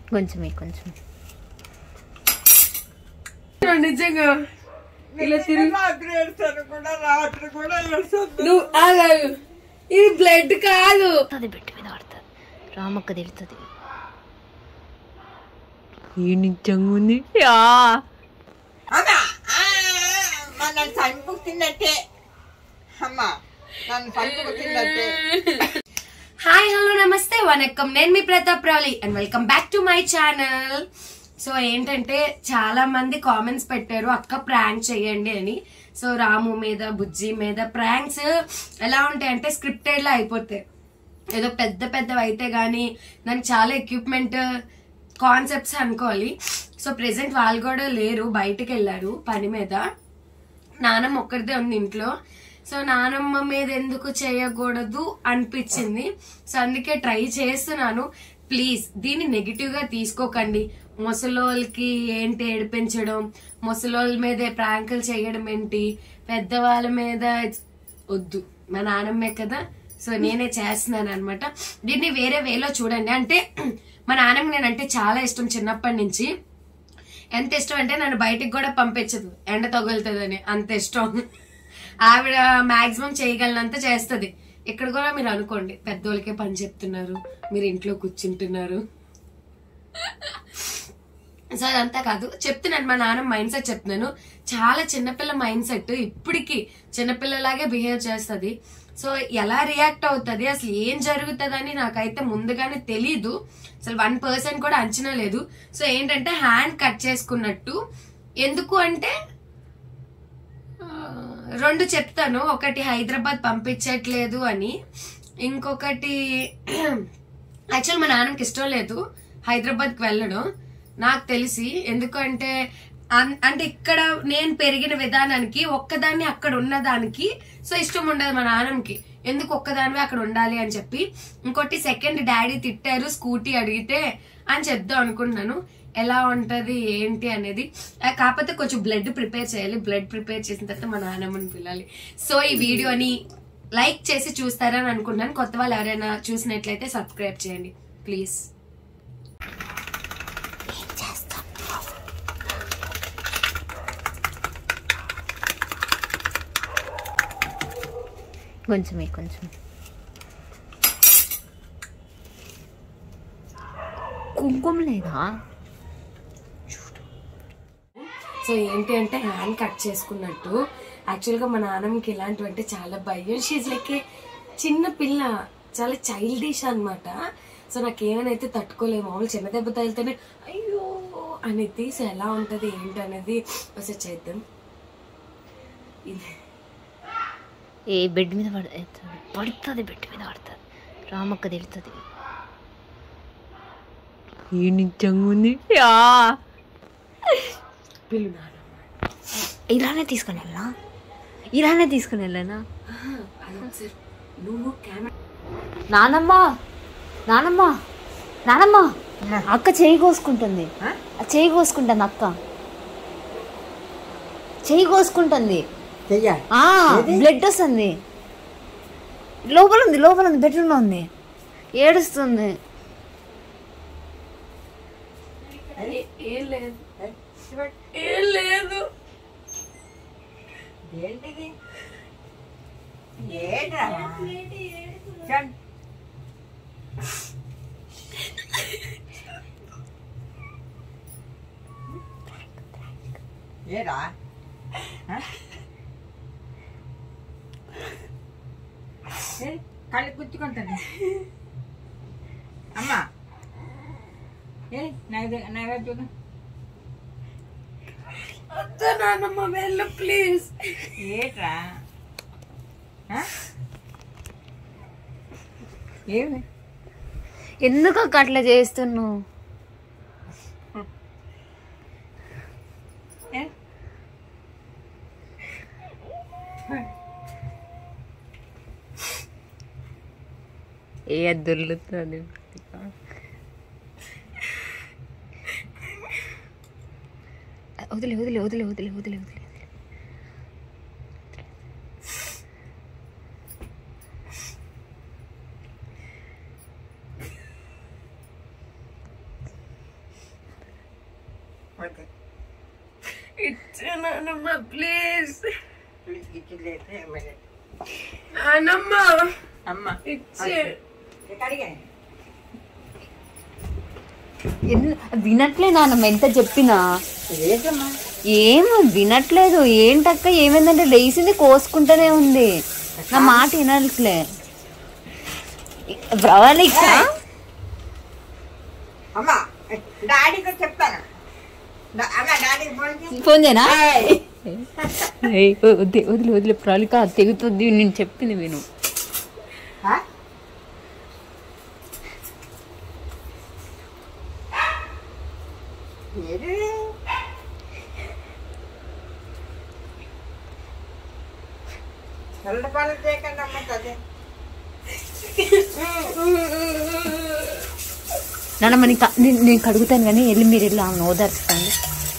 కొంచెమే కొంచెం నిజంగా ఇలా తిరిగి రాత్రి ఏడ్చాను కూడా రాత్రి కూడా ఏడ్చాను నువ్వు ఆగాగు ఇది బ్లడ్ కాదు అది పెట్టి మీద పడుతుంది రామక్క తెలుస్తుంది ఈ నిజంగా ఉంది అమ్మా ఆ, మా నన్ను చంపుకుతున్నట్టే అమ్మా నన్ను చంపుకుతున్నట్టే హాయ్ హలో నమస్తే వనక్కం నేను మీ Pratap Ravuli and welcome back to my channel so ఏంటంటే చాలా మంది కామెంట్స్ పెట్టారు అక్క ప్రాంక్ చేయండి అని సో రాము మీద బుజ్జి మీద ప్రాంక్స్ ఎలా ఉంటాయంటే స్క్రిప్టెడ్ లా అయిపోతాయి ఏదో పెద్ద పెద్దవి అయితే గానీ దానికి చాలా ఎక్విప్మెంట్ కాన్సెప్ట్స్ అనుకోవాలి సో ప్రెసెంట్ వాళ్ళు కూడా లేరు బయటకు వెళ్ళారు పని మీద నానమ్మ ఒక్కరిదే ఉంది ఇంట్లో సో నానమ్మ మీద ఎందుకు చేయకూడదు అనిపించింది సో అందుకే ట్రై చేస్తున్నాను ప్లీజ్ దీన్ని నెగిటివ్ గా తీసుకోకండి ముసలోళ్ళకి ఏంటి ఏడిపించడం ముసలోళ్ళ మీదే ప్రాంకులు చేయడం ఏంటి పెద్దవాళ్ళ మీద వద్దు మా నానమ్మే కదా సో నేనే చేస్తున్నాను అనమాట దీన్ని వేరే వేలో చూడండి అంటే మా నాన్నమ్మ నేనంటే చాలా ఇష్టం చిన్నప్పటి నుంచి ఎంత ఇష్టం అంటే నన్ను బయటికి కూడా పంపించదు ఎండ తగులుతుందని అంత ఇష్టం ఆవిడ మాక్సిమం చేయగలనంత చేస్తది ఇక్కడ కూడా మీరు అనుకోండి పెద్దోళ్ళకే పని చెప్తున్నారు మీరు ఇంట్లో కూర్చుంటున్నారు సో అదంతా కాదు చెప్తున్నాను మా నాన్న మైండ్ సెట్ చెప్తున్నాను చాలా చిన్నపిల్ల మైండ్ సెట్ ఇప్పటికి చిన్నపిల్లలాగే బిహేవ్ చేస్తది సో ఎలా రియాక్ట్ అవుతుంది అసలు ఏం జరుగుతుందని నాకైతే ముందుగానే తెలీదు అసలు వన్ పర్సెంట్ కూడా అంచనా లేదు సో ఏంటంటే హ్యాండ్ కట్ చేసుకున్నట్టు ఎందుకు అంటే ఆ, రెండు చెప్తాను ఒకటి హైదరాబాద్ పంపించట్లేదు అని ఇంకొకటి యాక్చువల్ మా నాన్నకి ఇష్టం లేదు హైదరాబాద్కి వెళ్ళడం నాకు తెలిసి ఎందుకంటే అన్- అంటే ఇక్కడ నేను పెరిగిన విధానానికి ఒక్కదాన్ని అక్కడ ఉన్నదానికి సో ఇష్టం ఉండదు మా నాన్నకి ఎందుకు ఒక్కదానివే అక్కడ ఉండాలి అని చెప్పి ఇంకోటి సెకండ్ డాడీ తిట్టారు స్కూటీ అడిగితే అని చెప్దాం అనుకుంటున్నాను ఎలా ఉంటది ఏంటి అనేది ఆ, కాకపోతే కొంచెం బ్లడ్ ప్రిపేర్ చేయాలి బ్లడ్ ప్రిపేర్ చేసిన తర్వాత మా నాన్నమ్మని పిలాలి సో ఈ వీడియోని లైక్ చేసి చూస్తారని అనుకుంటున్నాను కొత్త వాళ్ళు ఎవరైనా చూసినట్లయితే సబ్స్క్రైబ్ చేయండి ప్లీజ్ కొంచెమే కొంచెం కుంకుమ లేదా సో ఏంటి అంటే హ్యాండ్ కట్ చేసుకున్నట్టు యాక్చువల్ గా మా నాన్నమ్మకి ఇలాంటివి అంటే చాలా భయం షీజ్ లైక్ చిన్న పిల్ల చాలా చైల్డిష్ అన్నమాట సో నాకు ఏమైనా తట్టుకోలేము మామూలు చిన్న దెబ్బ తగిలితేనే అయ్యో అనేది సో ఎలా ఉంటది ఏంటి అనేది ఒకసారి చేద్దాం ఇది ఏ బెడ్ మీద పడ పడుతుంది బెడ్ మీద పడుతుంది రామక్క తెలుస్తుంది ఈ నిజంగా ఉంది పిల్లు నాన్నమ్మ ఇలానే తీసుకుని వెళ్ళా ఇలానే తీసుకుని వెళ్ళానా అది ఒకసారి నువ్వు కెమెరా నానమ్మ నానమ్మ నానమ్మ అక్క చేయి కోసుకుంటుంది ఆ చేయి కోసుకుంటుంది అక్క చేయి కోసుకుంటుంది చెయ్య ఆ బ్లడ్ వస్తుంది లోపల ఉంది లోపల ఉంది బెడ్రూమ్ లో ఉంది ఏడుస్తుంది ఏం లేదు ఏం లేదు ఏంటిది ఏంట్రా చన్. ఏరా ఆ? ఏ, కళ్ళు గుచ్చుకుంటుంది అమ్మా ఏ నా దగ్గర- నా వైపు చూడు వద్దు నాన్నమ్మ వెళ్ళు ప్లీజ్ ఏట్రా ఆ? ఏమి ఎందుకు అక్క అట్లా చేస్తున్నావు ఏ? ఏ దొల్లుతుంది వదిలే వదిలే వదిలే వదిలే వదిలే వదిలే ఓకే ఇచ్చే నానమ్మ ప్లీజ్ ఇచ్చలేదు ఏమలేదు నానమ్మ అమ్మ ఇచ్చే ఎక్కడికే ఎన్- వినట్లే నాన్నమ్మ ఎంత చెప్పినా లేదమ్మా ఏం వినట్లేదు ఏంటక్క ఏమైందంటే లేచింది కోసుకుంటూనే ఉంది నా మాట వినట్లే ప్రవళిక అమ్మ డాడీతో చెప్తాను డా- అమ్మ డాడీకి ఫోన్ చేయి. ఫోన్ చేయనా ఏయ్. ఏయ్, వదిలే వదిలే వదిలే ప్రవళిక తెగుతుంది నేను చెప్పింది విను ఆ? ఏది? చల్ల పనులు చేయకండి అమ్మ తల్లి నాన్నమ్మ నీకు నేను నేను కడుగుతాను కానీ వెళ్ళి మీరు వెళ్ళి ఆమెను ఓదార్చుకోండి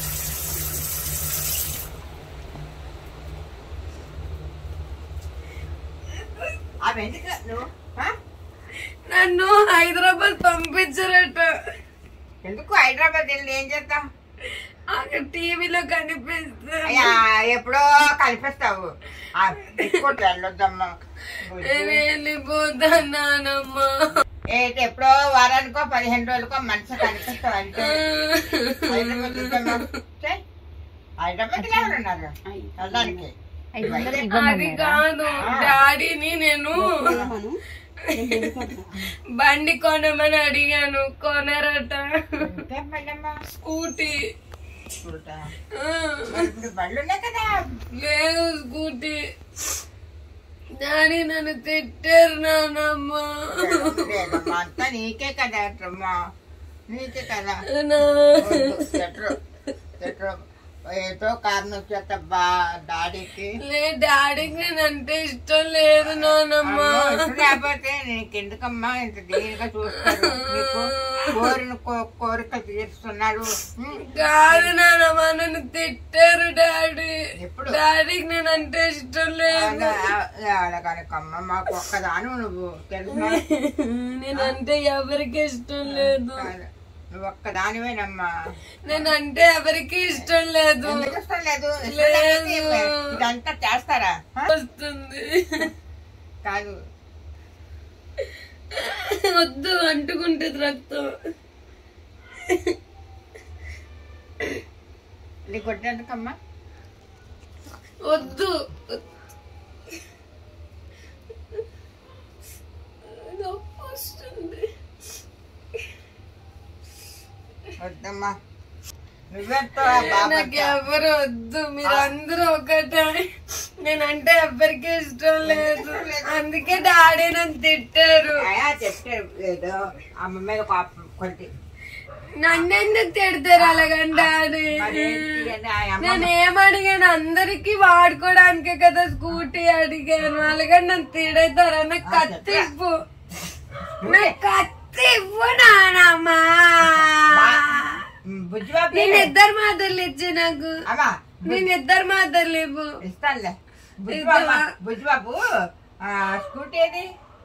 అవి ఎందుకు నువ్వు ఆ? నన్ను హైదరాబాద్ పంపించారట ఎందుకు హైదరాబాద్ వెళ్ళి ఏం చేస్తావు అక్కడ టీవీలో కనిపిస్తుంది అయ్యా ఎప్పుడో కనిపిస్తావు ఆ, తీసుకుంటూ వెళ్ళొద్దమ్మా నేను వెళ్ళిపోతాను నానమ్మ ఏంటి ఎప్పుడో వారానికో పదిహేను రోజులకో మనిషి కనిపిస్తావు అంటే హైదరాబాద్ చూద్దామా చెయ్. హైదరాబాద్ ఎవరు ఉన్నారు వెళ్ళడానికి ఐదు వందలు అది ఇవ్వమన్నారా? కాదు డాడీని నేను బండి కొనమని అడిగాను కొనరట ఇంకేం పనమ్మా? స్కూటీ చూడటా. ఆ, మరి ఇప్పుడు బళ్ళు ఉన్నాయి కదా లేదు స్కూటీ డాడీ నన్ను తిట్టారు నానమ్మ లేదమ్మా అంతా నీకే కదా అమ్మా నీకే కదా నా- వద్దు, తిట్టరు తిట్టరు ఏదో కారణం వచ్చేస్తబ్బా డాడీకి లే డాడీకి నేను అంటే ఇష్టం లేదు నానమ్మ అమ్మో, ఇష్టం లేకపోతే నీకు ఎందుకమ్మా ఇంత దీనిగా చూస్తారు నీకు కోరిన కో- కోరిక తీరుస్తున్నారు ఉం? కాదు నానమ్మ నన్ను తిట్టారు డాడీ ఎప్పుడు? డాడీకి నేను అంటే ఇష్టం లేదు కనుకమ్మ మాకు ఒక్కదాను నువ్వు తెలుసా నేను అంటే ఎవరికి ఇష్టం లేదు కాదు. నువ్వు ఒక్కదానివేనమ్మా నేను అంటే ఎవరికి ఇష్టం లేదు ఎందుకు ఇష్టం లేదు ఇష్టం లేదు. లేకపోతే ఇదంతా చేస్తారా ఆ? వస్తుంది కాదు వద్దు అంటుకుంటుంది రక్తం నీ కొట్టేందుకమ్మా వద్దు నొప్పి వస్తుంది వద్దమ్మా నువ్వెంతో నాకు ఎవరు వద్దు మీరందరూ ఒకటే నేనంటే ఎవరికి ఇష్టం లేదు అందుకే డాడీ నన్ను తిట్టారు అయా చెప్తే ఏదో అమ్మ మీద పాపం కొద్ది నన్ను ఎందుకు తిడతారు అలాగని డాడీ మరేంటి అని ఆ అమ్మ నేను ఏం అడిగాను అందరికి వాడుకోవడానికే కదా స్కూటీ అడిగాను అలాగే నన్ను తిడతారా నాకు కత్తి ఇవ్వు నాకు కత్తి ఇవ్వు నానమ్మా బుజ్జిబాబు నేను ఇద్దరు మాటలు ఇచ్చి నాకు అమ్మా నేను ఇద్దరు మాటలు ఇవ్వు ఇస్తానులే బుజ్జిబాబు బుజ్జిబాబు ఆ, స్కూటీ ఏది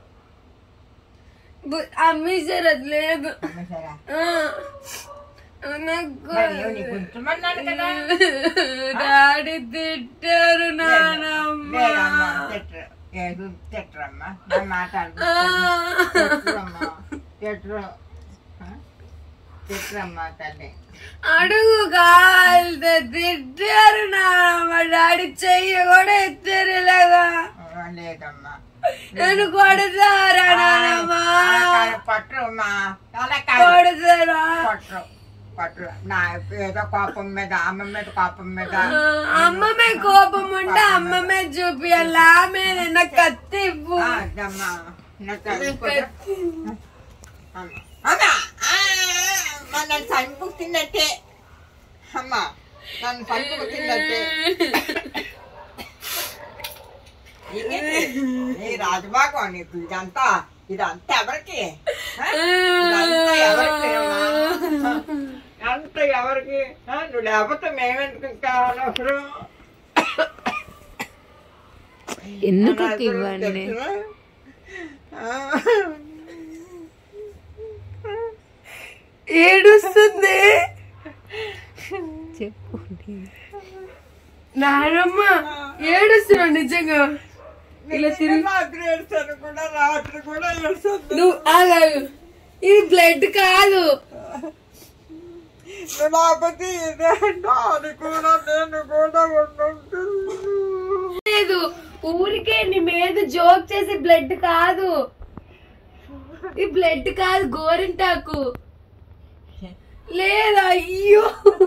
బు- అమ్మేశారు అది లేదు అమ్మేశారా? ఆ. నాకు మరి ఏమో నీకు ఉంచమన్నాను కదా డాడీ తిట్టారు నానమ్మ లేదమ్మా తిట్టరు ఏదో తిట్టరమ్మా నేను మాట్లాడు ఆ. తిట్టరమ్మా తిట్టరు ఆ? తిట్టరమ్మా తల్లి అడుగు కాలితే తిట్టారు నానమ్మ డాడీ చెయ్యి కూడా ఎత్తారు ఇలాగా ఆ, లేదమ్మా నన్ను కొడతారా నానమ్మ పట్టరు అమ్మా అలా కాదు కొడతారా పట్టరు పట్టరు నా ఏదో కోపం మీద అమ్మ మీద కోపం మీద ఆ, అమ్మ మీద కోపం ఉంటే అమ్మ మీద చూపియాలి ఆమె నాకు కత్తి ఇవ్వు ఆ, అద్దమ్మా నా తల్లి నాకు కొట్టు. కత్తి అమ్మ. అమ్మా ఆ, అమ్మ, నన్ను చంపుతున్నట్టే అమ్మా నన్ను చంపుతున్నట్టే ఇదేంటి? నీ రాజభాగం నీకు ఇదంతా ఇదంతా ఎవరికి ఆ? ఇదంతా ఎవరికి అమ్మా? అంత ఎవరికి ఆ, నువ్వు లేకపోతే మేమెందుకు ఇంకా అనవసరం ఎందుకు నాకు ఇవ్వండి తెలుసునా? ఆ. ఏడుస్తుంది చెప్పు నానమ్మ ఏడుస్తున్నావు నిజంగా ఇలా తిరిగి రాత్రి ఏడుస్తాను కూడా రాత్రి కూడా ఏడుస్తాను నువ్వు ఆగాగు ఇది బ్లడ్ కాదు లేకపోతే ఇదేంటో అది కూడా నేను కూడా ఉండుంటున్నాను లేదు ఊరికే నీ మీద జోక్ చేసి బ్లడ్ కాదు ఈ బ్లడ్ కాదు గోరింటాకు లేదా అయ్యో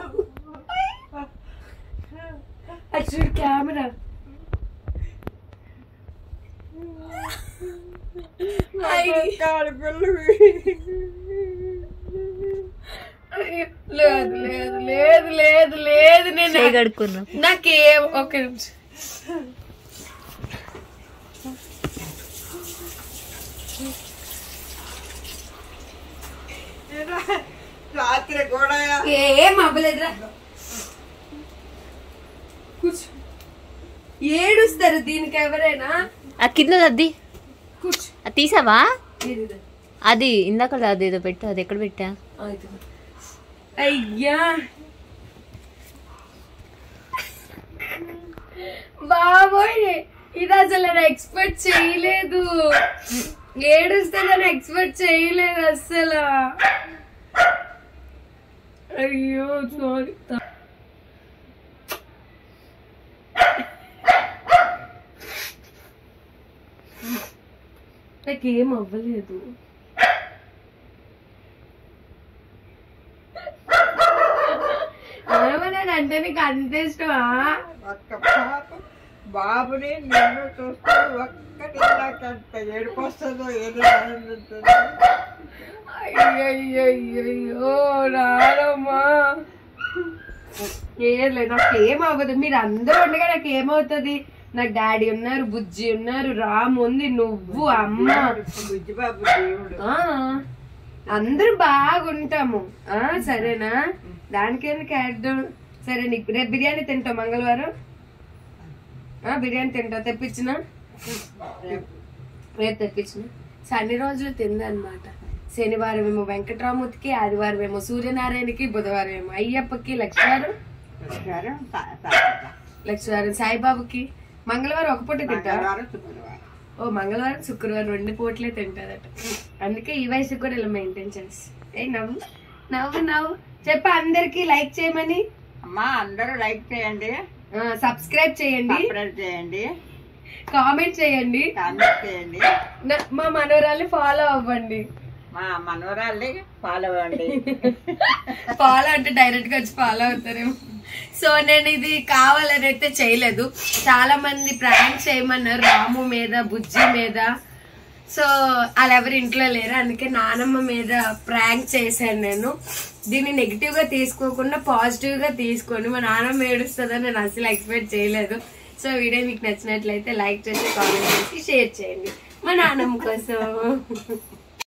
అటు చూడు కెమెరా కాడుపులు అయ్యో, లేదు లేదు లేదు లేదు లేదు నేను చేయగడుకున్నా నాకేం ఒక నిమిషం రాత్రి కూడా ఏం అవ్వలేదురా కూర్చో ఏడుస్తారు దీనికి ఎవరైనా ఆ కింద అది కూర్చో అది తీసావా ఇది. అది ఇందాక అది ఏదో పెట్టు అది ఎక్కడ పెట్టా ఆ, ఇది. అయ్యా బాబోయ్ ఇది అసలు నేను ఎక్స్పెక్ట్ చేయలేదు ఏడుస్తుందని ఎక్స్పెక్ట్ చేయలేదు అస్సలు అయ్యో సారీ నాకేం అవ్వలేదు ఏమన్నా అంటే నీకు అంత ఇష్టమా ఒక్క పాప బాబుని నేను చూస్తూ ఒక్కటి నాకంత ఏడుపు వస్తుందో ఏదో ఆనందిస్తుందో. అయ్యయ్యో రారమ్మా ఏలే నాకేం అవ్వదు మీరు అందరూ ఉండగా నాకు ఏమవుతుంది నాకు డాడీ ఉన్నారు బుజ్జి ఉన్నారు రామ్ ఉంది నువ్వు అమ్మ బుజ్జిబాబు దేవుడు ఆ, అందరూ బాగుంటాము ఆ సరేనా దానికి ఎందుకు వేద్దాం సరే నీకు రేపు బిర్యానీ తింటావు మంగళవారం ఆ బిర్యానీ తింటావు తెప్పించిన రేపు తెప్పించిన సన్ని రోజులు తిందనమాట శనివారం ఏమో వెంకటరామూర్తికి ఆదివారం ఏమో సూర్యనారాయణకి బుధవారం ఏమో అయ్యప్పకి లక్ష్మీవారం శుక్రవారం, సా- సాయంత్రం. లక్ష్మీవారం సాయిబాబుకి మంగళవారం ఒక పూట తింటా మంగళవారం శుక్రవారం ఓ మంగళవారం శుక్రవారం రెండు పూటలే తింటాదట అందుకే ఈ వయసు కూడా ఇలా మెయింటైన్ చేసి ఏ నవ్వు నవ్వు నవ్వు చెప్ప అందరికి లైక్ చేయమని అమ్మా అందరూ లైక్ చేయండి సబ్స్క్రైబ్ చేయండి సబ్స్క్రైబ్ చేయండి కామెంట్ చేయండి కామెంట్ చేయండి నా- మా మనోరాల్ని ఫాలో అవ్వండి మా మనవరాల్ని ఫాలో అవ్వండి ఫాలో అంటే డైరెక్ట్ గా వచ్చి ఫాలో అవుతారేమో సో నేను ఇది కావాలని అయితే చేయలేదు చాలా మంది ప్రాంక్ చేయమన్నారు రాము మీద బుజ్జి మీద సో వాళ్ళు ఎవరు ఇంట్లో లేరు అందుకే నానమ్మ మీద ప్రాంక్ చేశాను నేను దీన్ని నెగిటివ్ గా తీసుకోకుండా పాజిటివ్ గా తీసుకొని మా నానమ్మ ఏడుస్తుందని నేను అసలు ఎక్స్పెక్ట్ చేయలేదు సో వీడియో మీకు నచ్చినట్లయితే లైక్ చేసి కామెంట్ చేసి షేర్ చేయండి మా నానమ్మ కోసం